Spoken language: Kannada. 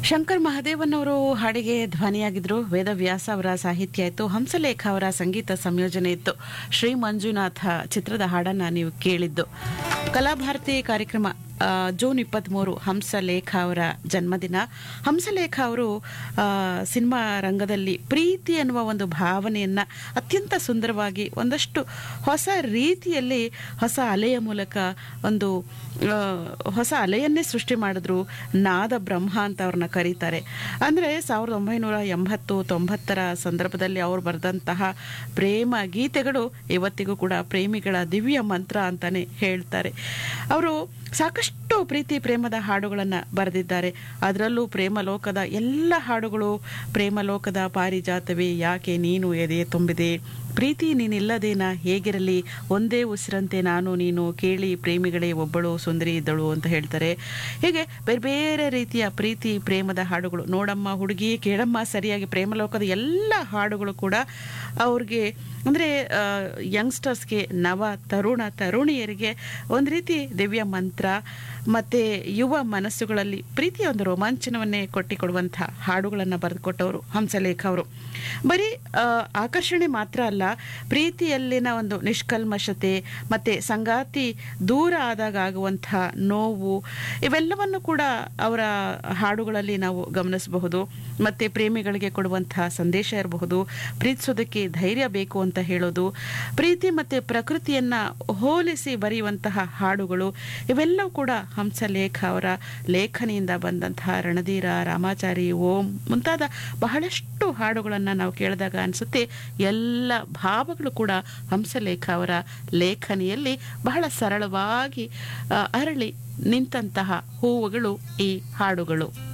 ಶಂಕರ್ ಮಹದೇವನ್ ಅವರು ಹಾಡಿಗೆ ಧ್ವನಿಯಾಗಿದ್ರು ವೇದವ್ಯಾಸ ಅವರ ಸಾಹಿತ್ಯ ಇತ್ತು ಹಂಸಲೇಖ ಅವರ ಸಂಗೀತ ಸಂಯೋಜನೆ ಇತ್ತು ಶ್ರೀ ಮಂಜುನಾಥ ಚಿತ್ರದ ಹಾಡನ್ನ ನೀವು ಕೇಳಿದ್ದು ಕಲಾಭಾರತಿ ಕಾರ್ಯಕ್ರಮ ಆ, ಜೂನ್ ಇಪ್ಪತ್ತ್ಮೂರು ಹಂಸಲೇಖ ಅವರ ಜನ್ಮದಿನ ಹಂಸಲೇಖ ಅವರು ಆ, ಸಿನಿಮಾ ರಂಗದಲ್ಲಿ ಪ್ರೀತಿ ಅನ್ನುವ ಒಂದು ಭಾವನೆಯನ್ನ ಅತ್ಯಂತ ಸುಂದರವಾಗಿ ಒಂದಷ್ಟು ಹೊಸ ರೀತಿಯಲ್ಲಿ ಹೊಸ ಅಲೆಯ ಮೂಲಕ ಒಂದು ಆ, ಹೊಸ ಅಲೆಯನ್ನೇ ಸೃಷ್ಟಿ ಮಾಡಿದ್ರು ನಾದ ಬ್ರಹ್ಮ ಅಂತ ಅವ್ರನ್ನ ಕರೀತಾರೆ ಅಂದರೆ ಸಾವಿರದ ಒಂಬೈನೂರ ಎಂಬತ್ತು ತೊಂಬತ್ತರ ಸಂದರ್ಭದಲ್ಲಿ ಅವರು ಬರೆದಂತಹ ಪ್ರೇಮ ಗೀತೆಗಳು ಇವತ್ತಿಗೂ ಕೂಡ ಪ್ರೇಮಿಗಳ ದಿವ್ಯ ಮಂತ್ರ ಅಂತಾನೆ ಹೇಳ್ತಾರೆ ಅವರು ಸಾಕಷ್ಟು ಪ್ರೀತಿ ಪ್ರೇಮದ ಹಾಡುಗಳನ್ನು ಬರೆದಿದ್ದಾರೆ ಅದರಲ್ಲೂ ಪ್ರೇಮಲೋಕದ ಎಲ್ಲ ಹಾಡುಗಳು ಪ್ರೇಮಲೋಕದ ಪಾರಿಜಾತವೇ ಯಾಕೆ ನೀನು ಎದೆ ತುಂಬಿದೆ ಪ್ರೀತಿ ನೀನಿಲ್ಲದೇನ ಹೇಗಿರಲಿ ಒಂದೇ ಉಸಿರಂತೆ ನಾನು ನೀನು ಕೇಳಿ ಪ್ರೇಮಿಗಳೇ ಒಬ್ಬಳು ಸುಂದರಿ ಇದ್ದಳು ಅಂತ ಹೇಳ್ತಾರೆ ಹೀಗೆ ಬೇರೆ ಬೇರೆ ರೀತಿಯ ಪ್ರೀತಿ ಪ್ರೇಮದ ಹಾಡುಗಳು ನೋಡಮ್ಮ ಹುಡುಗಿ ಕೇಳಮ್ಮ ಸರಿಯಾಗಿ ಪ್ರೇಮಲೋಕದ ಎಲ್ಲ ಹಾಡುಗಳು ಕೂಡ ಅವ್ರಿಗೆ ಅಂದರೆ ಯಂಗ್ಸ್ಟರ್ಸ್ಗೆ ನವ ತರುಣ ತರುಣಿಯರಿಗೆ ಒಂದು ರೀತಿ ದಿವ್ಯ ಮಂತ್ರ ಮತ್ತು ಯುವ ಮನಸ್ಸುಗಳಲ್ಲಿ ಪ್ರೀತಿಯ ಒಂದು ರೋಮಾಂಚನವನ್ನೇ ಕೊಟ್ಟಿಕೊಡುವಂಥ ಹಾಡುಗಳನ್ನು ಬರೆದುಕೊಟ್ಟವರು ಹಂಸಲೇಖ ಅವರು ಬರೀ ಆ, ಆಕರ್ಷಣೆ ಮಾತ್ರ ಅಲ್ಲ ಪ್ರೀತಿಯಲ್ಲಿನ ಒಂದು ನಿಷ್ಕಲ್ಮಶತೆ ಮತ್ತು ಸಂಗಾತಿ ದೂರ ಆದಾಗ ಆಗುವಂಥ ನೋವು ಇವೆಲ್ಲವನ್ನು ಕೂಡ ಅವರ ಹಾಡುಗಳಲ್ಲಿ ನಾವು ಗಮನಿಸಬಹುದು ಮತ್ತು ಪ್ರೇಮಿಗಳಿಗೆ ಕೊಡುವಂಥ ಸಂದೇಶ ಇರಬಹುದು ಪ್ರೀತಿಸೋದಕ್ಕೆ ಧೈರ್ಯ ಬೇಕು ಅಂತ ಹೇಳೋದು ಪ್ರೀತಿ ಮತ್ತು ಪ್ರಕೃತಿಯನ್ನು ಹೋಲಿಸಿ ಬರೆಯುವಂತಹ ಹಾಡುಗಳು ಇವೆಲ್ಲವೂ ಕೂಡ ಹಂಸಲೇಖ ಅವರ ಲೇಖನಿಯಿಂದ ಬಂದಂತಹ ರಣಧೀರ ರಾಮಾಚಾರಿ ಓಂ ಮುಂತಾದ ಬಹಳಷ್ಟು ಹಾಡುಗಳನ್ನು ನಾವು ಕೇಳಿದಾಗ ಅನಿಸುತ್ತೆ ಎಲ್ಲ ಭಾವಗಳು ಕೂಡ ಹಂಸಲೇಖ ಅವರ ಲೇಖನಿಯಲ್ಲಿ ಬಹಳ ಸರಳವಾಗಿ ಆ, ಅರಳಿ ನಿಂತಹ ಹೂವುಗಳು ಈ ಹಾಡುಗಳು